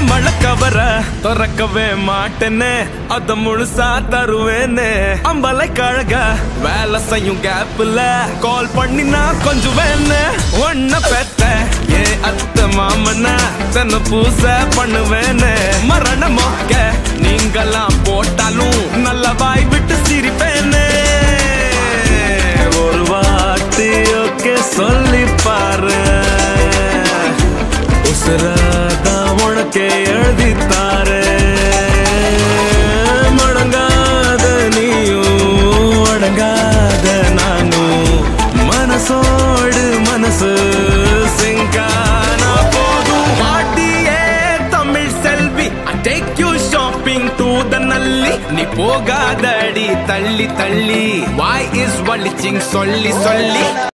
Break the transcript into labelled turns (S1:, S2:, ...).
S1: மழை கவர திறக்கவே மாட்டேன்னு அத முழுசா தருவேன்னு அம்பலை கழக வேலை செய்யும் கேப்ல கால் பண்ணி நான் கொஞ்சம் வேணு ஒன்ன பெத்த ஏ அத்த மாமன தன்னை பூச பண்ணுவேன்னு மரண மொக்க நீங்கெல்லாம் போட்டாலும் நல்ல வாய் விட்டு சிரிப்பேன்னு ஒரு வாட்டி ஓகே சொல்லி பாரு உசுராதான் உனக்கே எழுதி தாரு மடங்காத நீயும் அடங்காத நானும் மனசோடு மனசு சிங்கானா போதும் பாட்டியே Tamil Selvi take you shopping to the Nalli நீ போகாதடி தள்ளி தள்ளி வாய் இஸ் வலிச்சிங் சொல்லி சொல்லி